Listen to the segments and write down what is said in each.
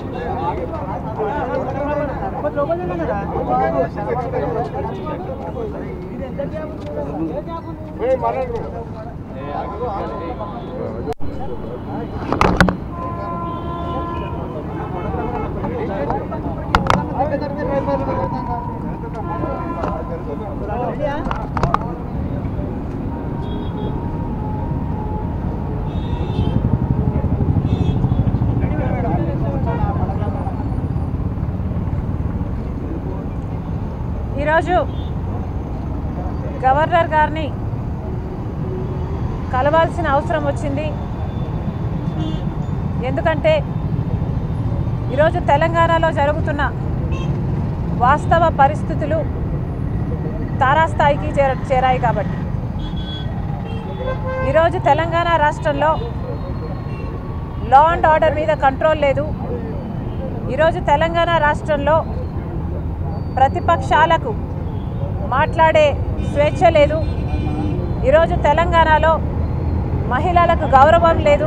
ఈరోజు గవర్నర్ గారిని కలవాల్సిన అవసరం వచ్చింది ఎందుకంటే ఈరోజు తెలంగాణలో జరుగుతున్న వాస్తవ పరిస్థితులు తారాస్థాయికి చేర చేరాయి కాబట్టి ఈరోజు తెలంగాణ రాష్ట్రంలో లా అండ్ ఆర్డర్ మీద కంట్రోల్ లేదు ఈరోజు తెలంగాణ రాష్ట్రంలో ప్రతిపక్షాలకు మాట్లాడే స్వేచ్ఛ లేదు ఈరోజు తెలంగాణలో మహిళలకు గౌరవం లేదు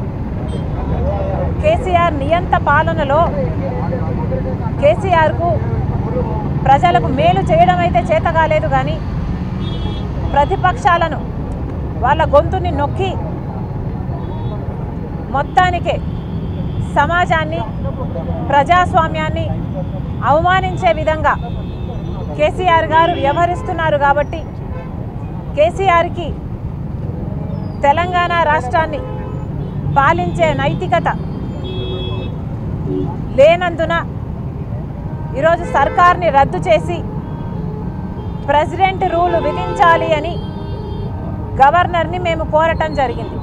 కేసీఆర్ నియంత పాలనలో కేసీఆర్కు ప్రజలకు మేలు చేయడం అయితే చేత కాలేదు కానీ ప్రతిపక్షాలను వాళ్ళ గొంతుని నొక్కి మొత్తానికే సమాజాన్ని ప్రజాస్వామ్యాన్ని అవమానించే విధంగా కేసీఆర్ గారు వ్యవహరిస్తున్నారు కాబట్టి కేసీఆర్కి తెలంగాణ రాష్ట్రాన్ని పాలించే నైతికత లేనందున ఈరోజు సర్కార్ని రద్దు చేసి ప్రెసిడెంట్ రూల్ విధించాలి అని గవర్నర్ని మేము కోరటం జరిగింది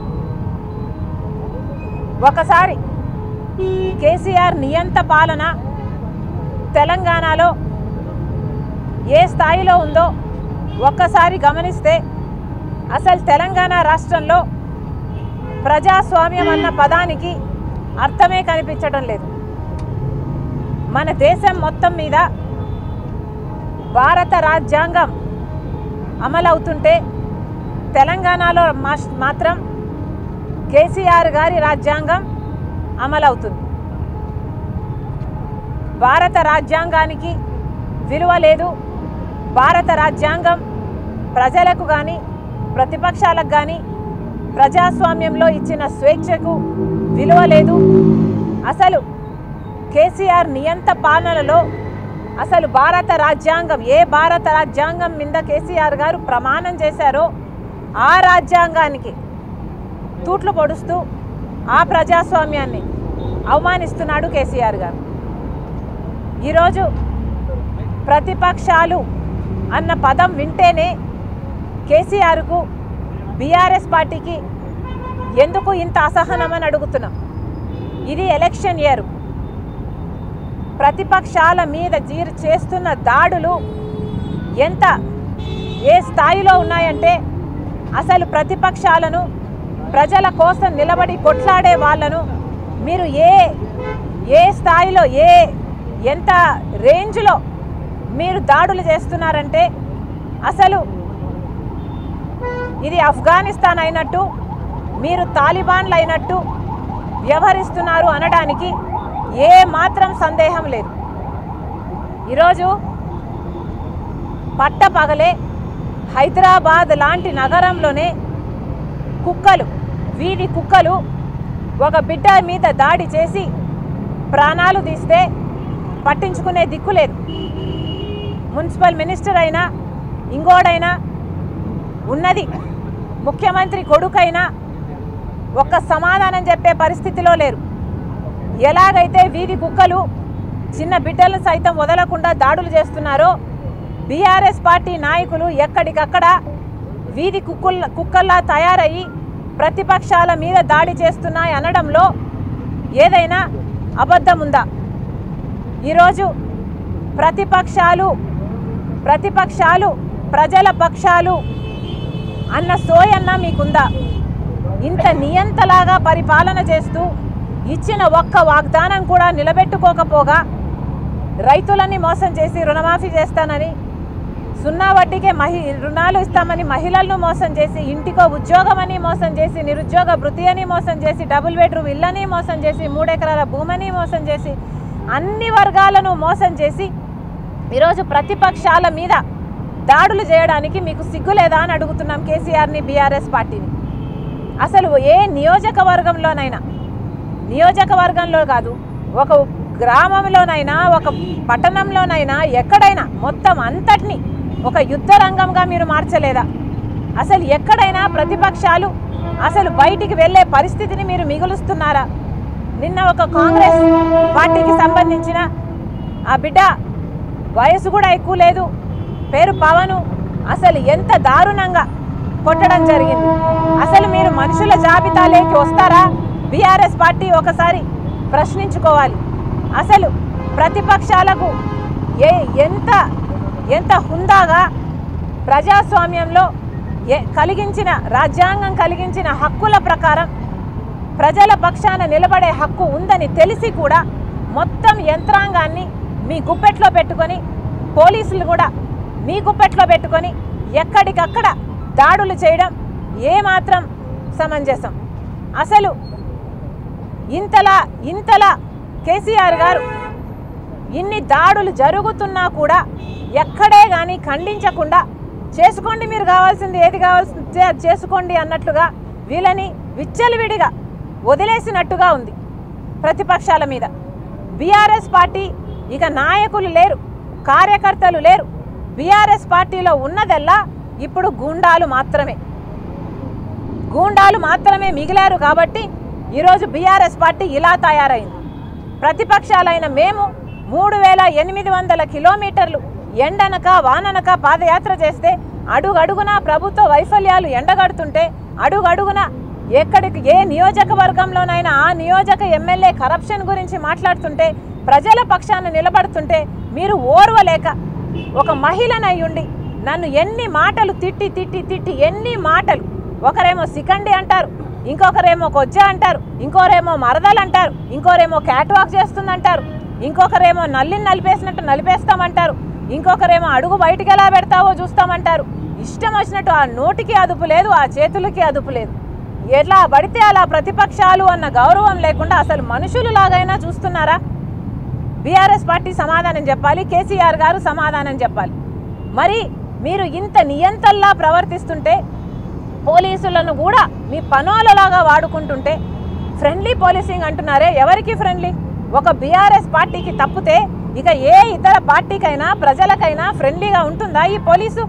ఒకసారి కేసీఆర్ నియంత పాలన తెలంగాణలో ఏ స్థాయిలో ఉందో ఒక్కసారి గమనిస్తే అసలు తెలంగాణ రాష్ట్రంలో ప్రజాస్వామ్యం అన్న పదానికి అర్థమే కనిపించడం లేదు మన దేశం మొత్తం మీద భారత రాజ్యాంగం అమలవుతుంటే తెలంగాణలో మాస్- మాత్రం కేసీఆర్ గారి రాజ్యాంగం అమలవుతుంది భారత రాజ్యాంగానికి విలువ లేదు భారత రాజ్యాంగం ప్రజలకు కానీ ప్రతిపక్షాలకు కానీ ప్రజాస్వామ్యంలో ఇచ్చిన స్వేచ్ఛకు విలువ లేదు అసలు కేసీఆర్ నియంత పాలనలో అసలు భారత రాజ్యాంగం ఏ భారత రాజ్యాంగం మీద కేసీఆర్ గారు ప్రమాణం చేశారో ఆ రాజ్యాంగానికి తూట్లు పొడుస్తూ ఆ ప్రజాస్వామ్యాన్ని అవమానిస్తున్నాడు కేసీఆర్ గారు ఈరోజు ప్రతిపక్షాలు అన్న పదం వింటేనే కేసీఆర్కు బీఆర్ఎస్ పార్టీకి ఎందుకు ఇంత అసహనమని అడుగుతున్నాం ఇది ఎలక్షన్ ఇయర్ ప్రతిపక్షాల మీద జీరు చేస్తున్న దాడులు ఎంత ఏ స్థాయిలో ఉన్నాయంటే అసలు ప్రతిపక్షాలను ప్రజల కోసం నిలబడి కొట్లాడే వాళ్ళను మీరు ఏ ఏ స్థాయిలో ఏ ఎంత రేంజ్లో మీరు దాడులు చేస్తున్నారంటే అసలు ఇది ఆఫ్ఘనిస్తాన్ అయినట్టు మీరు తాలిబాన్లు అయినట్టు వ్యవహరిస్తున్నారు అనడానికి ఏ మాత్రం సందేహం లేదు ఈరోజు పట్టపగలే హైదరాబాద్ లాంటి నగరంలోనే కుక్కలు వీధి కుక్కలు ఒక బిడ్డ మీద దాడి చేసి ప్రాణాలు తీస్తే పట్టించుకునే దిక్కు లేదు మున్సిపల్ మినిస్టర్ అయినా ఇంకోడైనా ఉన్నది ముఖ్యమంత్రి కొడుకైనా ఒక్క సమాధానం చెప్పే పరిస్థితిలో లేరు ఎలాగైతే వీధి కుక్కలు చిన్న బిడ్డలను సైతం వదలకుండా దాడులు చేస్తున్నారో బీఆర్ఎస్ పార్టీ నాయకులు ఎక్కడికక్కడ వీధి కుక్కుల కుక్కల్లా తయారయ్యి ప్రతిపక్షాల మీద దాడి చేస్తున్నాయి అనడంలో ఏదైనా అబద్ధం ఉందా ఈరోజు ప్రతిపక్షాలు ప్రతిపక్షాలు ప్రజల పక్షాలు అన్న సోయన్న మీకుందా ఇంత నియంతలాగా పరిపాలన చేస్తూ ఇచ్చిన ఒక్క వాగ్దానం కూడా నిలబెట్టుకోకపోగా రైతులని మోసం చేసి రుణమాఫీ చేస్తానని సున్నా వడ్డీకే మహి రుణాలు ఇస్తామని మహిళలను మోసం చేసి ఇంటికో ఉద్యోగం అని మోసం చేసి నిరుద్యోగ భృతి అని మోసం చేసి డబుల్ బెడ్రూమ్ ఇల్లని మోసం చేసి మూడెకరాల భూమని మోసం చేసి అన్ని వర్గాలను మోసం చేసి ఈరోజు ప్రతిపక్షాల మీద దాడులు చేయడానికి మీకు సిగ్గు లేదా అని అడుగుతున్నాం కేసీఆర్ని బీఆర్ఎస్ పార్టీని అసలు ఏ నియోజకవర్గంలోనైనా నియోజకవర్గంలో కాదు ఒక గ్రామంలోనైనా ఒక పట్టణంలోనైనా ఎక్కడైనా మొత్తం అంతటిని ఒక యుద్ధ రంగంగా మీరు మార్చలేదా అసలు ఎక్కడైనా ప్రతిపక్షాలు అసలు బయటికి వెళ్ళే పరిస్థితిని మీరు మిగులుస్తున్నారా నిన్న ఒక కాంగ్రెస్ పార్టీకి సంబంధించిన ఆ బిడ్డ వయసు కూడా ఎక్కువ లేదు పేరు పవను అసలు ఎంత దారుణంగా కొట్టడం జరిగింది అసలు మీరు మనుషుల జాబితాలోకి వస్తారా బీఆర్ఎస్ పార్టీ ఒకసారి ప్రశ్నించుకోవాలి అసలు ప్రతిపక్షాలకు ఏ ఎంత ఎంత హుందాగా ప్రజాస్వామ్యంలో ఏ కలిగించిన రాజ్యాంగం కలిగించిన హక్కుల ప్రకారం ప్రజల పక్షాన నిలబడే హక్కు ఉందని తెలిసి కూడా మొత్తం యంత్రాంగాన్ని మీ గుప్పెట్లో పెట్టుకొని పోలీసులు కూడా మీ గుప్పెట్లో పెట్టుకొని ఎక్కడికక్కడ దాడులు చేయడం ఏమాత్రం సమంజసం అసలు ఇంతలా ఇంతలా కేసీఆర్ గారు ఇన్ని దాడులు జరుగుతున్నా కూడా ఎక్కడే కానీ ఖండించకుండా చేసుకోండి మీరు కావాల్సింది ఏది కావాల్సింది అది చేసుకోండి అన్నట్లుగా వీళ్ళని విచ్చలవిడిగా వదిలేసినట్టుగా ఉంది ప్రతిపక్షాల మీద బీఆర్ఎస్ పార్టీ ఇక నాయకులు లేరు కార్యకర్తలు లేరు బీఆర్ఎస్ పార్టీలో ఉన్నదల్లా ఇప్పుడు గూండాలు మాత్రమే గూండాలు మాత్రమే మిగిలారు కాబట్టి ఈరోజు బీఆర్ఎస్ పార్టీ ఇలా తయారైంది ప్రతిపక్షాలైన మేము మూడు వేల ఎనిమిది వందల కిలోమీటర్లు ఎండనక వాననక పాదయాత్ర చేస్తే అడుగడుగునా ప్రభుత్వ వైఫల్యాలు ఎండగడుతుంటే అడుగడుగున ఎక్కడికి ఏ నియోజకవర్గంలోనైనా ఆ నియోజక ఎమ్మెల్యే కరప్షన్ గురించి మాట్లాడుతుంటే ప్రజల పక్షాన నిలబడుతుంటే మీరు ఓర్వలేక ఒక మహిళనయ్యుండి నన్ను ఎన్ని మాటలు తిట్టి తిట్టి తిట్టి ఎన్ని మాటలు ఒకరేమో సికండి అంటారు ఇంకొకరేమో కొజ్జ అంటారు ఇంకోరేమో మరదలు అంటారు ఇంకోరేమో క్యాట్ వాక్ చేస్తుందంటారు ఇంకొకరేమో నల్లిని నలిపేసినట్టు నలిపేస్తామంటారు ఇంకొకరేమో అడుగు బయటికి ఎలా పెడతావో చూస్తామంటారు ఇష్టం వచ్చినట్టు ఆ నోటికి అదుపు లేదు ఆ చేతులకి అదుపు లేదు ఎట్లా పడితే అలా ప్రతిపక్షాలు అన్న గౌరవం లేకుండా అసలు మనుషులు లాగైనా చూస్తున్నారా బీఆర్ఎస్ పార్టీ సమాధానం చెప్పాలి కేసీఆర్ గారు సమాధానం చెప్పాలి మరి మీరు ఇంత నియంతల్లా ప్రవర్తిస్తుంటే పోలీసులను కూడా మీ పనులలాగా వాడుకుంటుంటే ఫ్రెండ్లీ పోలీసింగ్ అంటున్నారే ఎవరికి ఫ్రెండ్లీ ఒక బీఆర్ఎస్ పార్టీకి తప్పితే ఇక ఏ ఇతర పార్టీకైనా ప్రజలకైనా ఫ్రెండ్లీగా ఉంటుందా ఈ పోలీసు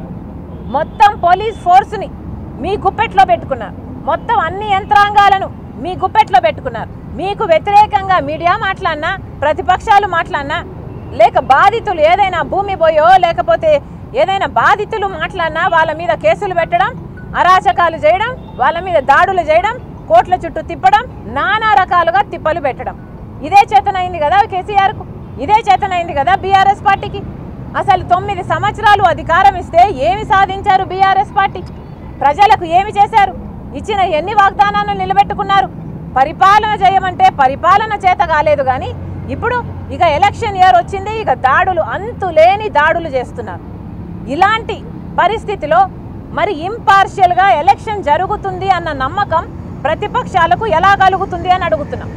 మొత్తం పోలీస్ ఫోర్స్ని మీ గుప్పెట్లో పెట్టుకున్నారు మొత్తం అన్ని యంత్రాంగాలను మీ గుప్పెట్లో పెట్టుకున్నారు మీకు వ్యతిరేకంగా మీడియా మాట్లాడినా ప్రతిపక్షాలు మాట్లాడినా లేక బాధితులు ఏదైనా భూమి పోయో లేకపోతే ఏదైనా బాధితులు మాట్లాడినా వాళ్ళ మీద కేసులు పెట్టడం అరాచకాలు చేయడం వాళ్ళ మీద దాడులు చేయడం కోట్ల చుట్టూ తిప్పడం నానా రకాలుగా తిప్పలు పెట్టడం ఇదే చేతనైంది కదా కేసీఆర్కు ఇదే చేతనైంది కదా బీఆర్ఎస్ పార్టీకి అసలు తొమ్మిది సంవత్సరాలు అధికారం ఇస్తే ఏమి సాధించారు బీఆర్ఎస్ పార్టీ ప్రజలకు ఏమి చేశారు ఇచ్చిన ఎన్ని వాగ్దానాలను నిలబెట్టుకున్నారు పరిపాలన చేయమంటే పరిపాలన చేత కాలేదు కానీ ఇప్పుడు ఇక ఎలక్షన్ ఇయర్ వచ్చింది ఇక దాడులు అంతులేని దాడులు చేస్తున్నారు ఇలాంటి పరిస్థితిలో మరి ఇంపార్షియల్గా ఎలక్షన్ జరుగుతుంది అన్న నమ్మకం ప్రతిపక్షాలకు ఎలా కలుగుతుంది అని అడుగుతున్నాం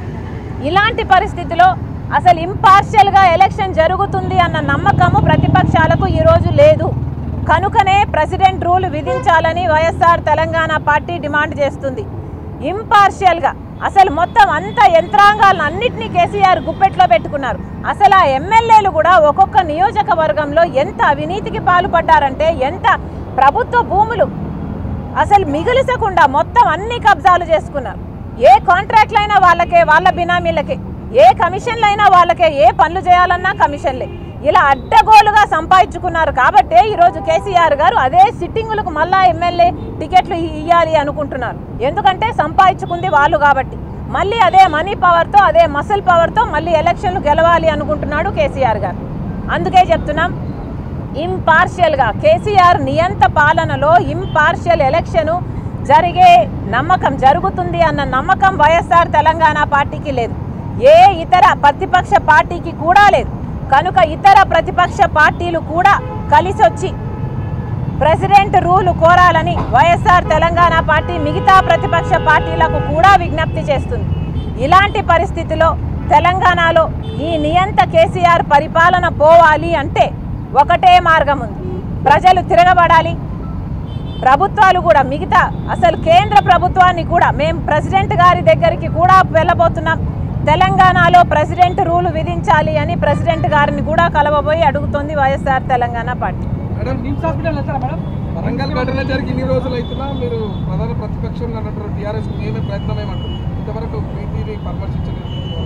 ఇలాంటి పరిస్థితిలో అసలు ఇంపార్షియల్గా ఎలక్షన్ జరుగుతుంది అన్న నమ్మకము ప్రతిపక్షాలకు ఈరోజు లేదు కనుకనే ప్రెసిడెంట్ రూల్ విధించాలని వైఎస్ఆర్ తెలంగాణ పార్టీ డిమాండ్ చేస్తుంది ఇంపార్షియల్గా అసలు మొత్తం అంత యంత్రాంగాలను అన్నిటినీ కేసీఆర్ గుప్పెట్లో పెట్టుకున్నారు అసలు ఆ ఎమ్మెల్యేలు కూడా ఒక్కొక్క నియోజకవర్గంలో ఎంత అవినీతికి పాల్పడ్డారంటే ఎంత ప్రభుత్వ భూములు అసలు మిగిలిసకుండా మొత్తం అన్ని కబ్జాలు చేసుకున్నారు ఏ కాంట్రాక్ట్లైనా వాళ్ళకే వాళ్ళ బినామీలకే ఏ కమిషన్లైనా వాళ్ళకే ఏ పనులు చేయాలన్నా కమిషన్లే ఇలా అడ్డగోలుగా సంపాదించుకున్నారు కాబట్టే ఈరోజు కేసీఆర్ గారు అదే సిట్టింగులకు మళ్ళా ఎమ్మెల్యే టికెట్లు ఇవ్వాలి అనుకుంటున్నారు ఎందుకంటే సంపాదించుకుంది వాళ్ళు కాబట్టి మళ్ళీ అదే మనీ పవర్తో అదే మసిల్ పవర్తో మళ్ళీ ఎలక్షన్లు గెలవాలి అనుకుంటున్నాడు కేసీఆర్ గారు అందుకే చెప్తున్నాం ఇంపార్షియల్గా కేసీఆర్ నియంత పాలనలో ఇంపార్షియల్ ఎలక్షను జరిగే నమ్మకం జరుగుతుంది అన్న నమ్మకం వైఎస్ఆర్ తెలంగాణ పార్టీకి లేదు ఏ ఇతర ప్రతిపక్ష పార్టీకి కూడా లేదు కనుక ఇతర ప్రతిపక్ష పార్టీలు కూడా కలిసి వచ్చి ప్రెసిడెంట్ రూల్ కోరాలని వైఎస్ఆర్ తెలంగాణ పార్టీ మిగతా ప్రతిపక్ష పార్టీలకు కూడా విజ్ఞప్తి చేస్తుంది ఇలాంటి పరిస్థితిలో తెలంగాణలో ఈ నియంత కేసీఆర్ పరిపాలన పోవాలి అంటే ఒకటే మార్గం ఉంది ప్రజలు తిరగబడాలి ప్రభుత్వాలు కూడా మిగతా అసలు కేంద్ర ప్రభుత్వాన్ని కూడా మేము ప్రెసిడెంట్ గారి దగ్గరికి కూడా వెళ్ళబోతున్నాం తెలంగాణలో ప్రెసిడెంట్ రూల్ విధించాలి అని ప్రెసిడెంట్ గారిని కూడా కలవబోయి అడుగుతోంది YSR Telangana party madam NIMS hospital వెళ్తారా మేడం వరంగల్ ఘటన జరిగి ఇన్ని రోజులు అవుతున్నా మీరు ప్రధాన ప్రతిపక్షంగా అన్నట్టు టీఆర్ఎస్ మేమే ప్రయత్నం ఏమంటారు ఇంతవరకు ప్రీతిని పరామర్శించలేదు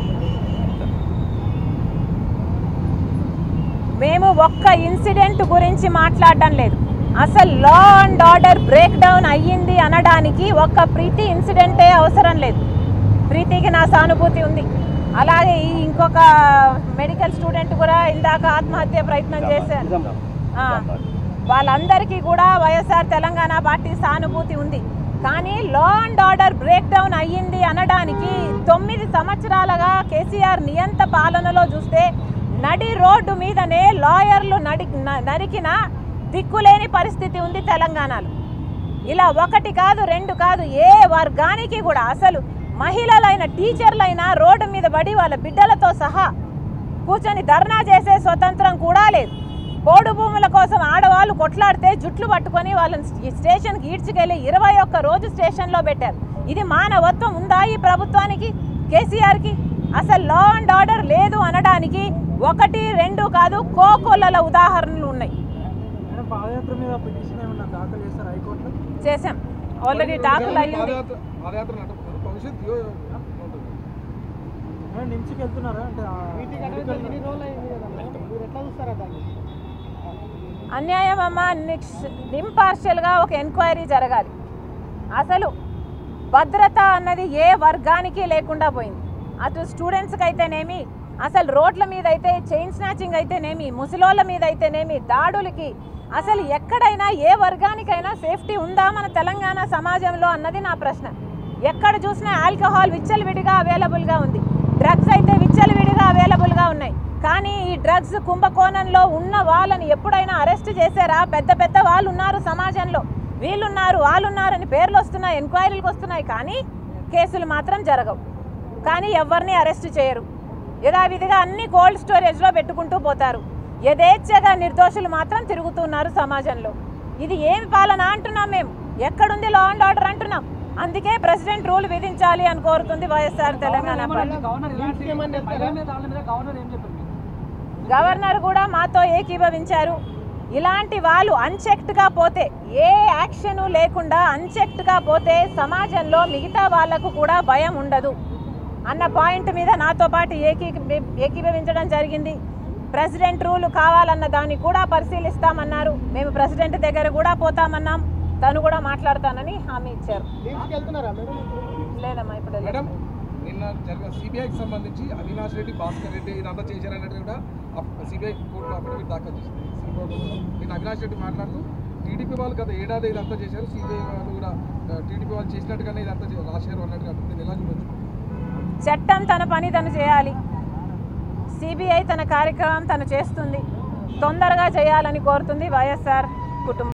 మేము ఒక్క ఇన్సిడెంట్ గురించి మాట్లాడడం లేదు అసలు law and order break down అయ్యింది అనడానికి ఒక్క ప్రీతి ఇన్సిడెంటే అవసరం లేదు ప్రీతికి నా సానుభూతి ఉంది అలాగే ఈ ఇంకొక మెడికల్ స్టూడెంట్ కూడా ఇందాక ఆత్మహత్య ప్రయత్నం చేశారు ఆ, వాళ్ళందరికీ కూడా వైఎస్ఆర్ తెలంగాణ పార్టీ సానుభూతి ఉంది కానీ law and order break down అయ్యింది అనడానికి తొమ్మిది సంవత్సరాలుగా కేసీఆర్ నియంత పాలనలో చూస్తే నడి రోడ్డు మీదనే లాయర్లు నడి న- నరికిన దిక్కులేని పరిస్థితి ఉంది తెలంగాణలో ఇలా ఒకటి కాదు రెండు కాదు ఏ వర్గానికి కూడా అసలు మహిళలైన టీచర్లైనా రోడ్డు మీద పడి వాళ్ళ బిడ్డలతో సహా కూర్చొని ధర్నా చేసే స్వతంత్రం కూడా లేదు పోడు భూముల కోసం ఆడవాళ్ళు కొట్లాడితే జుట్లు పట్టుకొని వాళ్ళని ఈ స్టేషన్కి ఈడ్చుకెళ్ళి ఇరవై ఒక్క రోజు స్టేషన్లో పెట్టారు ఇది మానవత్వం ఉందా ఈ ప్రభుత్వానికి కేసీఆర్కి అసలు లా అండ్ ఆర్డర్ లేదు అనడానికి ఒకటి రెండు కాదు కోకొల్లల ఉదాహరణలు ఉన్నాయి మేడం పాదయాత్ర మీద పిటిషన్ ఏమన్నా దాఖలు చేస్తారు హైకోర్టులో చేశాం ఆల్రెడీ దాఖలు అయ్యింది పాదయాత్ర పాదయాత్ర నడుపుతున్నారు భవిష్యత్ యో- ఉంటుంది. మేడం నిమ్స్కి వెళ్తున్నారా అంటే ఆ అన్యాయం అమ్మ ఇంపార్షియల్గా ఒక ఎంక్వైరీ జరగాలి అసలు భద్రత అన్నది ఏ వర్గానికి లేకుండా పోయింది అటు స్టూడెంట్స్కి అయితేనేమి అసలు రోడ్ల మీద అయితే చైన్ స్నాచింగ్ అయితేనేమి ముసలోళ్ళ మీద అయితేనేమి దాడులకి అసలు ఎక్కడైనా ఏ వర్గానికైనా సేఫ్టీ ఉందా మన తెలంగాణ సమాజంలో అన్నది నా ప్రశ్న ఎక్కడ చూసినా ఆల్కహాల్ విచ్చలవిడిగా అవైలబుల్గా ఉంది డ్రగ్స్ అయితే విచ్చలవిడిగా అవైలబుల్గా ఉన్నాయి కానీ ఈ డ్రగ్స్ కుంభకోణంలో ఉన్న వాళ్ళని ఎప్పుడైనా అరెస్ట్ చేశారా పెద్ద పెద్ద వాళ్ళు ఉన్నారు సమాజంలో వీళ్ళున్నారు వాళ్ళున్నారని పేర్లు వస్తున్నాయి ఎంక్వైరీలకు వస్తున్నాయి కానీ కేసులు మాత్రం జరగవు కానీ ఎవరిని అరెస్ట్ చేయరు యథావిధిగా అన్ని కోల్డ్ స్టోరేజ్లో పెట్టుకుంటూ పోతారు యథేచ్ఛగా నిర్దోషులు మాత్రం తిరుగుతున్నారు సమాజంలో ఇది ఏమి పాలన అంటున్నాం మేము ఎక్కడుంది లా అండ్ ఆర్డర్ అంటున్నాం అందుకే ప్రెసిడెంట్ రూల్ విధించాలి అని కోరుతుంది వైఎస్ఆర్ తెలంగాణ పార్టీ గవర్నర్ ఇలాంటి మహిళల మీద దాడుల మీద గవర్నర్ ఏం చెప్పారు మీకు? గవర్నర్ కూడా మాతో ఏకీభవించారు ఇలాంటి వాళ్ళు అన్చెక్డ్గా పోతే ఏ యాక్షన్ లేకుండా అన్చెక్డ్గా పోతే సమాజంలో మిగతా వాళ్లకు కూడా భయం ఉండదు అన్న పాయింట్ మీద నాతో పాటు ఏకీ ఏకీభవించడం జరిగింది ప్రెసిడెంట్ రూల్ కావాలన్న దాన్ని కూడా పరిశీలిస్తామన్నారు మేము ప్రెసిడెంట్ దగ్గర కూడా పోతామన్నాం తను కూడా మాట్లాడతానని హామీ ఇచ్చారు లేదమ్మా ఇప్పుడు లేదు. మేడం నిన్న జరిగిన సిబిఐకి సంబంధించి అవినాష్ రెడ్డి భాస్కర్ రెడ్డి ఇదంతా చేశారన్నట్టు కూడా సిబిఐ కోర్టులో అఫిడవిట్ దాఖలు చేసింది నేను అవినాష్ రెడ్డి మాట్లాడుతూ టీడీపీ వాళ్ళు గత ఏడాది ఇదంతా చేశారు సిబిఐ వాళ్ళు కూడా టీడీపీ వాళ్ళు చేసినట్టుగానే ఇదంతా చే- రాశారు అన్నట్టుగా దీన్ని ఎలా చూడొచ్చు చట్టం తన పని తను చేయాలి సిబిఐ తన కార్యక్రమం తను చేస్తుంది తొందరగా చేయాలని కోరుతుంది వైఎస్ఆర్ కుటుంబం